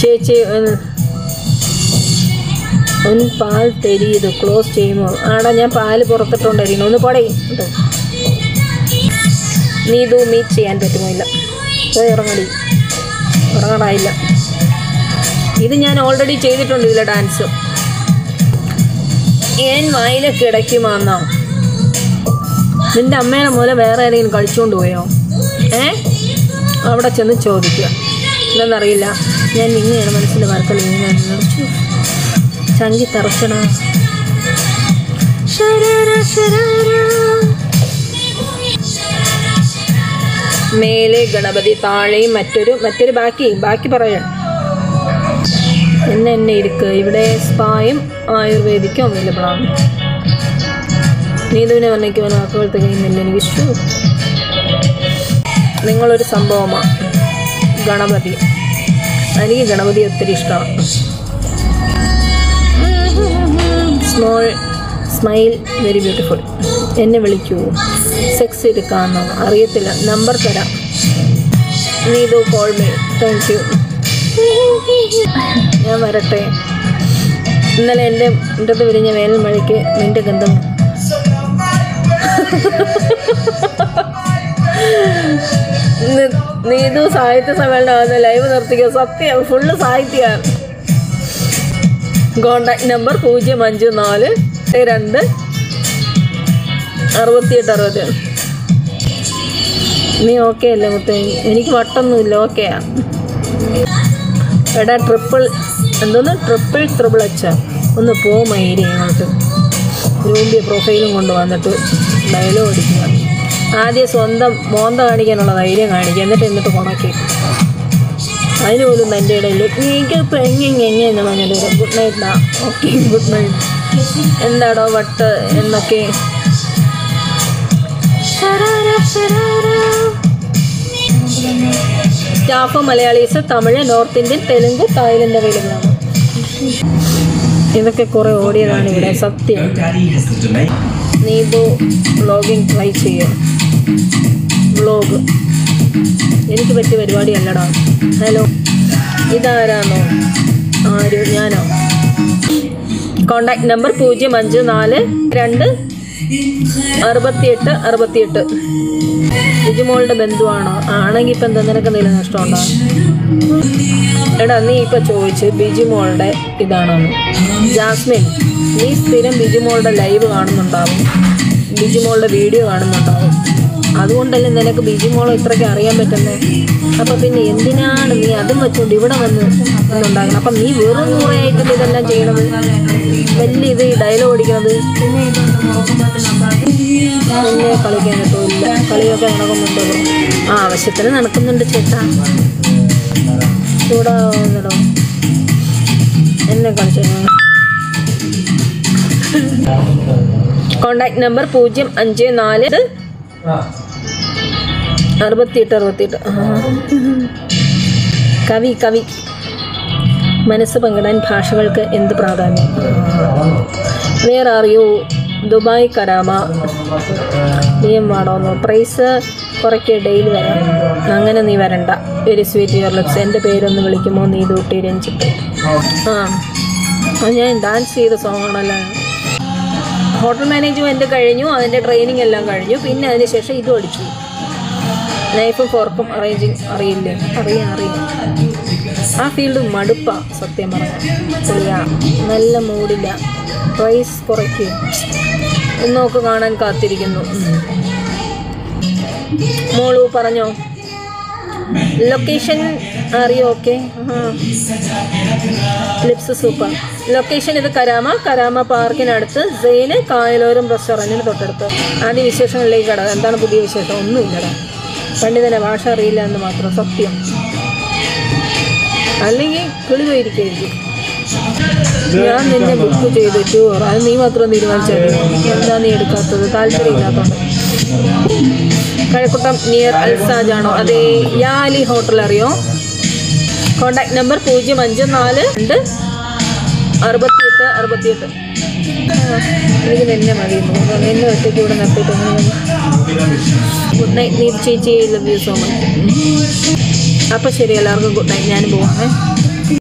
ചേച്ചി ഒന്ന് ഒന്ന് പാൽ തരിയത് ക്ലോസ് ചെയ്യുമോ ആടാ ഞാൻ പാല് പുറത്തിട്ടുണ്ടായിരിക്കണം ഒന്ന് പോടേ കേട്ടോ നീ ഇത് മീറ്റ് ചെയ്യാൻ പറ്റുമോ ഇല്ല പോയി ഇറങ്ങടി ഇറങ്ങാറായില്ല ഇത് ഞാൻ ഓൾറെഡി ചെയ്തിട്ടുണ്ട് ഇതിലെ ഡാൻസ് ഏൻ വായിലെ കിടക്കുമാന്നോ നിന്റെ അമ്മേനെ മൂലം വേറെ ആരെങ്കിലും കളിച്ചുകൊണ്ട് പോയോ ഏ അവിടെ ചെന്ന് ചോദിക്കുക എന്താണെന്നറിയില്ല ഞാൻ ഇങ്ങനെയാണ് മനസ്സിൻ്റെ വാർത്തകൾ ഇങ്ങനെ നിറച്ചു ചങ്കി തറച്ചണ മേലെ ഗണപതി താഴെയും മറ്റൊരു മറ്റൊരു ബാക്കി ബാക്കി പറയാം എന്നെ എന്നെ ഇരിക്ക് ഇവിടെ സ്പായും ആയുർവേദിക്കും അവൈലബിൾ ആണ് നീതുവിനെ വർണ്ണിക്കുവാൻ വാക്കുകൾ തികയുന്നില്ല എനിക്ക് ഇഷ്ടം നിങ്ങളൊരു സംഭവമാണ് ഗണപതി എനിക്ക് ഗണപതി ഒത്തിരി ഇഷ്ടമാണ് സ്മോൾ സ്മൈൽ വെരി ബ്യൂട്ടിഫുൾ എന്നെ വിളിക്കൂ സെക്സ് എടുക്കാമെന്നോ അറിയത്തില്ല നമ്പർ തരാം Neethu call me thank you ഞാൻ വരട്ടെ ഇന്നലെ എൻ്റെ ഇടത്ത് വിരിഞ്ഞ വേനൽ മഴയ്ക്ക് നിന്റെ ഗന്ധം നി- നീതു സാഹിത്യ സമ്മേളനം ലൈവ് നിർത്തിക്കുക സത്യം ഫുള്ള് സാഹിത്യമാണ് കോണ്ടാക്ട് നമ്പർ പൂജ്യം അഞ്ച് നാല് രണ്ട് അറുപത്തിയെട്ട് അറുപത്തി നീ ഓക്കെ അല്ലേ മുത്തേ എനിക്ക് വട്ടൊന്നുമില്ല ഓക്കെയാ എടാ ട്രിപ്പിൾ എന്തോന്ന് ട്രിപ്പിൾ ത്രിപ്പിൾ അച്ഛ ഒന്ന് പോ മയിരി ഇങ്ങോട്ട് ഗ്രൂമ്പിയ പ്രൊഫൈലും കൊണ്ട് വന്നിട്ട് ഡയലോഗ് അടിക്കുക ആദ്യം സ്വന്തം മോന്ത കാണിക്കാനുള്ള ധൈര്യം കാണിക്കുക എന്നിട്ട് എന്നിട്ട് കൊണക്കി അതിന് പോലും എൻ്റെ ഇടയിൽ നീക്ക് ഇപ്പം എങ്ങനെ എങ്ങനെ പറഞ്ഞിട്ട് ഗുഡ് നൈറ്റ് ഡാ ഓക്കെ ഗുഡ് നൈറ്റ് എന്താടോ വട്ട് എന്നൊക്കെ staff Malayalees Tamil north Indian Telugu Thailand അവൈലബിളാണ് ഇതൊക്കെ കുറേ ഓടിയതാണ് ഇവിടെ സത്യം നീതു വ്ളോഗിങ് ട്രൈ ചെയ്യുക വ്ളോഗ് എനിക്ക് പറ്റിയ പരിപാടിയല്ലടാ ഹലോ ഇതാരാണോ ആര് ഞാനോ കോണ്ടാക്ട് നമ്പർ പൂജ്യം അഞ്ച് നാല് രണ്ട് അറുപത്തിയെട്ട് അറുപത്തിയെട്ട് ബിജുമോളുടെ ബന്ധുവാണോ ആണെങ്കിൽ ഇപ്പം എന്താ നിനക്ക് എന്തെങ്കിലും നഷ്ടമുണ്ടോ എടാ നീ ഇപ്പൊ ചോദിച്ച് ബിജുമോളുടെ ഇതാണോ ജാസ്മിൻ നീ സ്ഥിരം ബിജുമോളുടെ ലൈവ് കാണുന്നുണ്ടാവും ബിജുമോളുടെ വീഡിയോ കാണുന്നുണ്ടാവും അതുകൊണ്ടല്ലേ നിനക്ക് ബിജുമോളെ ഇത്രയ്ക്ക് അറിയാൻ പറ്റുന്നത് അപ്പൊ പിന്നെ എന്തിനാണ് നീ അതും വെച്ചുകൊണ്ട് ഇവിടെ വന്ന് ഇന്നുണ്ടാക്കണം അപ്പൊ നീ വെറും നൂറായിട്ട് ഇതെല്ലാം ചെയ്യണത് വലിയ ഇത് ഡയലോഗ് അടിക്കണത് പിന്നെ കളിക്കാൻ കിട്ടില്ല കളിയൊക്കെ നടക്കുന്നുണ്ടോ ആ ആവശ്യത്തിന് നടക്കുന്നുണ്ട് ചേട്ടാ ചൂടാവുന്നടോ എന്നെ കളിച്ചു കോണ്ടാക്ട് നമ്പർ പൂജ്യം അഞ്ച് നാല് അറുപത്തിയെട്ട് അറുപത്തിയെട്ട് ആ. കവി കവി മനസ്സ് പങ്കിടാൻ ഭാഷകൾക്ക് എന്ത് പ്രാധാന്യം വേറെ അറിയൂ ദുബായ് കരാമ നീ വാടോന്നു പ്രൈസ് കുറയ്ക്ക് ഡെയിലി വരാം അങ്ങനെ നീ വരണ്ട വെരി സ്വീറ്റ് യുവർ ലിപ്സ് എൻ്റെ പേരൊന്ന് വിളിക്കുമോ നീ ദൂട്ടി രഞ്ജിത്ത് ആ അത് ഞാൻ ഡാൻസ് ചെയ്ത സോങ്ങാണല്ലോ ഹോട്ടൽ മാനേജ്മെൻറ്റ് കഴിഞ്ഞു അതിൻ്റെ ട്രെയിനിങ് എല്ലാം കഴിഞ്ഞു പിന്നെ അതിന് ശേഷം ഇതും അടിച്ചു നൈഫും ഫോർക്കും അറേഞ്ചിങ് അറിയില്ലേ അറിയാം അറിയാം ആ ഫീൽഡ് മടുപ്പാ സത്യം പറയാം നല്ല മൂടില്ല പ്രൈസ് കുറയ്ക്കും എന്നൊക്കെ കാണാൻ കാത്തിരിക്കുന്നു ഉം. മോളു പറഞ്ഞോ ലൊക്കേഷൻ അറിയോ ഓക്കെ ലിപ്സ് സൂപ്പർ ലൊക്കേഷൻ ഇത് കരാമ കരാമ പാർക്കിനടുത്ത് സെയിന് കായലോരം റെസ്റ്റോറൻറ്റിന് തൊട്ടടുത്ത് ആദ്യ വിശേഷങ്ങളിലേക്ക് കട എന്താണ് പുതിയ വിശേഷം ഒന്നുമില്ലടാ പണ്ഡിതനെ ഭാഷ അറിയില്ല എന്ന് മാത്രം സത്യം അല്ലെങ്കിൽ കിളി പോയിരിക്കും ഞാൻ നിന്നെ ബുക്ക് ചെയ്തു ടൂർ അത് നീ മാത്രം തീരുമാനിച്ചാൽ എന്താ നീ എടുക്കാത്തത് താല്പര്യമില്ലാത്തതുകൊണ്ട് കഴക്കൂട്ടം നിയർ അൽസാജ് ആണോ അതെ യാലി ഹോട്ടൽ അറിയോ കോണ്ടാക്ട് നമ്പർ പൂജ്യം അഞ്ച് നാല് രണ്ട് അറുപത്തിയെട്ട് അറുപത്തിയെട്ട് ആ, എനിക്ക് നിന്നെ മതി എന്നെ ഒറ്റയ്ക്ക് ഇവിടെ നിർത്തിയിട്ട് ഗുഡ് നൈറ്റ് നീ ചേച്ചി ലവ് യു സോ മച്ച് അപ്പോൾ ശരി എല്ലാവർക്കും ഗുഡ് നൈറ്റ് ഞാനും പോവാം